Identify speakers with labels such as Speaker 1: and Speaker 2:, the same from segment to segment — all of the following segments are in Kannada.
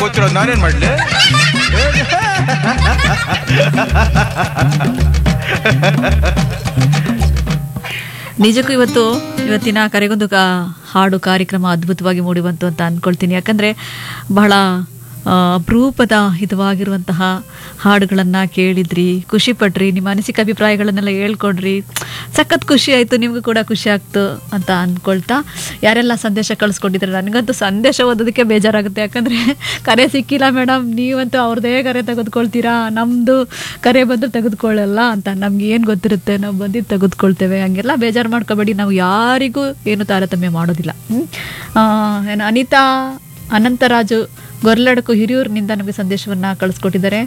Speaker 1: ಗೊತ್ತಿರೋದು ನಾನೇನ್ ಮಾಡ್ಲಿ
Speaker 2: ನಿಜಕ್ಕೂ ಇವತ್ತು ಇವತ್ತಿನ ಕರೆಗೊಂದು ಕಾ ಹಾಡು ಕಾರ್ಯಕ್ರಮ ಅದ್ಭುತವಾಗಿ ಮೂಡಿ ಬಂತು ಅಂತ ಅಂದ್ಕೊಳ್ತೀನಿ ಯಾಕಂದರೆ ಬಹಳ ಆ, ಅಪರೂಪದ ಹಿತವಾಗಿರುವಂತಹ ಹಾಡುಗಳನ್ನು ಕೇಳಿದ್ರಿ ಖುಷಿ ಪಟ್ರಿ ನಿಮ್ಮ ಅನಿಸಿಕೆ ಅಭಿಪ್ರಾಯಗಳನ್ನೆಲ್ಲ ಹೇಳ್ಕೊಡ್ರಿ ಸಖತ್ ಖುಷಿ ಆಯಿತು ನಿಮಗೂ ಕೂಡ ಖುಷಿ ಆಗ್ತು ಅಂತ ಅಂದ್ಕೊಳ್ತಾ ಯಾರೆಲ್ಲ ಸಂದೇಶ ಕಳಿಸ್ಕೊಂಡಿದ್ದಾರೆ ನನಗಂತೂ ಸಂದೇಶ ಓದೋದಕ್ಕೆ ಬೇಜಾರಾಗುತ್ತೆ ಯಾಕಂದರೆ ಕರೆ ಸಿಕ್ಕಿಲ್ಲ ಮೇಡಮ್ ನೀವಂತೂ ಅವ್ರದ್ದೇ ಕರೆ ತೆಗೆದುಕೊಳ್ತೀರಾ ನಮ್ಮದು ಕರೆ ಬಂದು ತೆಗೆದುಕೊಳ್ಳಲ್ಲ ಅಂತ ನಮ್ಗೆ ಏನು ಗೊತ್ತಿರುತ್ತೆ ನಾವು ಬಂದಿದ್ದು ತೆಗೆದುಕೊಳ್ತೇವೆ ಹಂಗೆಲ್ಲ ಬೇಜಾರು ಮಾಡ್ಕೋಬೇಡಿ ನಾವು ಯಾರಿಗೂ ಏನು ತಾರತಮ್ಯ ಮಾಡೋದಿಲ್ಲ ಹ್ಮ್? ಆ, ಏನು ಅನಿತಾ ಅನಂತರಾಜು ಗೊರ್ಲಡಕು ಹಿರಿಯೂರಿನಿಂದ ನಮಗೆ ಸಂದೇಶವನ್ನು ಕಳಿಸ್ಕೊಟ್ಟಿದ್ದಾರೆ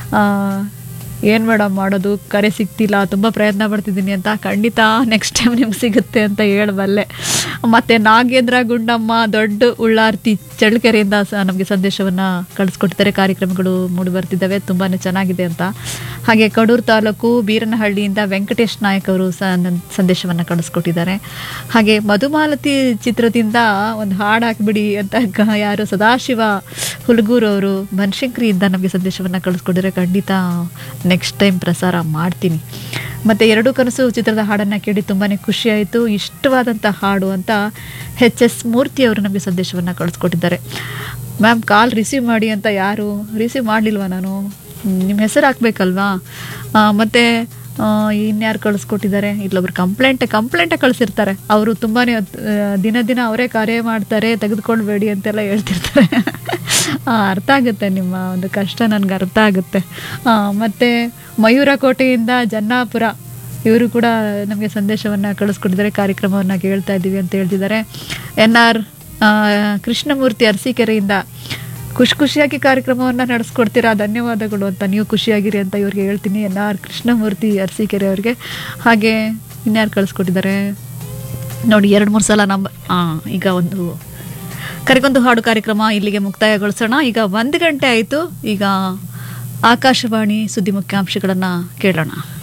Speaker 2: ಏನು ಮೇಡಮ್ ಮಾಡೋದು ಕರೆ ಸಿಗ್ತಿಲ್ಲ ತುಂಬ ಪ್ರಯತ್ನ ಪಡ್ತಿದ್ದೀನಿ ಅಂತ ಖಂಡಿತ ನೆಕ್ಸ್ಟ್ ಟೈಮ್ ನಿಮ್ಗೆ ಸಿಗುತ್ತೆ ಅಂತ ಹೇಳಬಲ್ಲೆ ಮತ್ತು ನಾಗೇಂದ್ರ ಗುಂಡಮ್ಮ ದೊಡ್ಡ ಉಳ್ಳಾರ್ತಿ ಚಳ್ಳಕೆರೆಯಿಂದ ಸಹ ನಮಗೆ ಸಂದೇಶವನ್ನು ಕಳಿಸ್ಕೊಟ್ಟಿದ್ದಾರೆ ಕಾರ್ಯಕ್ರಮಗಳು ಮೂಡಿ ಬರ್ತಿದ್ದಾವೆ ತುಂಬಾ ಚೆನ್ನಾಗಿದೆ ಅಂತ ಹಾಗೆ ಕಡೂರು ತಾಲೂಕು ಬೀರನಹಳ್ಳಿಯಿಂದ ವೆಂಕಟೇಶ್ ನಾಯಕ್ ಅವರು ಸಹ ನನ್ನ ಸಂದೇಶವನ್ನು ಕಳಿಸ್ಕೊಟ್ಟಿದ್ದಾರೆ ಹಾಗೆ ಮಧುಮಾಲತಿ ಚಿತ್ರದಿಂದ ಒಂದು ಹಾಡು ಹಾಕಿಬಿಡಿ ಅಂತ ಗ- ಯಾರು ಸದಾಶಿವ ಹುಲಗೂರು ಅವರು ಬನಶಂಕರಿಯಿಂದ ನಮಗೆ ಸಂದೇಶವನ್ನು ಕಳಿಸ್ಕೊಟ್ಟಿದ್ದಾರೆ ಖಂಡಿತ ನೆಕ್ಸ್ಟ್ ಟೈಮ್ ಪ್ರಸಾರ ಮಾಡ್ತೀನಿ ಮತ್ತು ಎರಡು ಕನಸು ಚಿತ್ರದ ಹಾಡನ್ನು ಕೇಳಿ ತುಂಬಾ ಖುಷಿ ಆಯಿತು ಇಷ್ಟವಾದಂಥ ಹಾಡು ಅಂತ ಎಚ್ ಎಸ್ ಮೂರ್ತಿ ಅವರು ನಮಗೆ ಸಂದೇಶವನ್ನು ಕಳಿಸ್ಕೊಟ್ಟಿದ್ದಾರೆ ಮ್ಯಾಮ್ ಕಾಲ್ ರಿಸೀವ್ ಮಾಡಿ ಅಂತ ಯಾರು ರಿಸೀವ್ ಮಾಡಲಿಲ್ವಾ ನಾನು ನಿಮ್ಮ ಹೆಸರು ಹಾಕ್ಬೇಕಲ್ವಾ ಮತ್ತು ಇನ್ಯಾರು ಕಳಿಸ್ಕೊಟ್ಟಿದ್ದಾರೆ ಇಲ್ಲೊಬ್ರು ಕಂಪ್ಲೇಂಟ್ ಕಂಪ್ಲೇಂಟೇ ಕಳಿಸಿರ್ತಾರೆ ಅವರು ತುಂಬಾ ದಿನ ದಿನ ಅವರೇ ಕಾರ್ಯ ಮಾಡ್ತಾರೆ ತೆಗೆದುಕೊಳ್ಬೇಡಿ ಅಂತೆಲ್ಲ ಹೇಳ್ತಿರ್ತಾರೆ ಆ, ಅರ್ಥ ಆಗುತ್ತೆ ನಿಮ್ಮ ಒಂದು ಕಷ್ಟ ನನಗೆ ಅರ್ಥ ಆಗುತ್ತೆ ಆ, ಮತ್ತೆ ಮಯೂರ ಕೋಟೆಯಿಂದ ಜನ್ನಾಪುರ ಇವರು ಕೂಡ ನಮಗೆ ಸಂದೇಶವನ್ನು ಕಳಿಸ್ಕೊಟ್ಟಿದ್ದಾರೆ ಕಾರ್ಯಕ್ರಮವನ್ನು ಕೇಳ್ತಾ ಇದ್ದೀವಿ ಅಂತ ಹೇಳ್ತಿದ್ದಾರೆ ಎನ್ ಆರ್ ಕೃಷ್ಣಮೂರ್ತಿ ಅರಸೀಕೆರೆಯಿಂದ ಖುಷಿ ಖುಷಿಯಾಗಿ ಕಾರ್ಯಕ್ರಮವನ್ನು ನಡೆಸ್ಕೊಡ್ತೀರಾ ಧನ್ಯವಾದಗಳು ಅಂತ ನೀವು ಖುಷಿಯಾಗಿರಿ ಅಂತ ಇವ್ರಿಗೆ ಹೇಳ್ತೀನಿ ಎನ್ ಆರ್ ಕೃಷ್ಣಮೂರ್ತಿ ಅರಸೀಕೆರೆ ಅವ್ರಿಗೆ ಹಾಗೆ ಇನ್ಯಾರು ಕಳಿಸ್ಕೊಟ್ಟಿದ್ದಾರೆ ನೋಡಿ ಎರಡು ಮೂರು ಸಲ ನಂಬರ್ ಈಗ ಒಂದು ಕರೆಗೊಂದು ಹಾಡು ಕಾರ್ಯಕ್ರಮ ಇಲ್ಲಿಗೆ ಮುಕ್ತಾಯಗೊಳಿಸೋಣ ಈಗ ಒಂದು ಗಂಟೆ ಆಯಿತು ಈಗ ಆಕಾಶವಾಣಿ ಸುದ್ದಿ ಮುಖ್ಯಾಂಶಗಳನ್ನು ಕೇಳೋಣ